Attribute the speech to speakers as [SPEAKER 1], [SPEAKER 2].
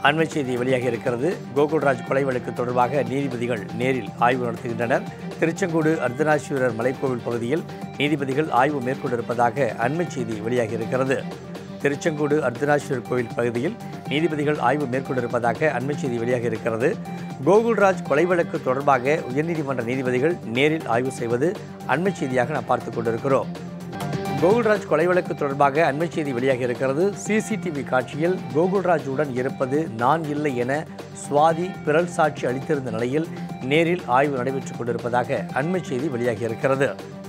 [SPEAKER 1] அண்மை செய்தி வெளியாகி இருக்கிறது கோகுல்ராஜ் கொலை வழக்கு தொடர்பாக நீதிபதிகள் நேரில் ஆய்வு நடத்துகின்றனர் திருச்செங்கோடு அர்த்தநாரீஸ்வரர் மலைக்கோவில் பகுதியில் நீதிபதிகள் ஆய்வு மேற்கொண்டிருப்பதாக அண்மை செய்தி வெளியாகி இருக்கிறது திருச்செங்கோடு அர்த்தநாரீஸ்வரர் கோவில் பகுதியில் நீதிபதிகள் ஆய்வு மேற்கொண்டிருப்பதாக அண்மை செய்தி வெளியாகி இருக்கிறது கோகுல்ராஜ் கொலை வழக்கு தொடர்பாக உயர்நீதிமன்ற நீதிபதிகள் நேரில் ஆய்வு செய்வது அண்மை செய்தியாக நாம் பார்த்துக் கொண்டிருக்கிறோம் கோகுல்ராஜ் கொலை வழக்கு தொடர்பாக அண்மை செய்தி வெளியாகி இருக்கிறது சிசிடிவி காட்சியில் கோகுல்ராஜுடன் இருப்பது நான் இல்லை என சுவாதி பிறல் சாட்சி அளித்திருந்த நிலையில் நேரில் ஆய்வு நடைபெற்றுக் கொண்டிருப்பதாக அண்மை செய்தி வெளியாகி இருக்கிறது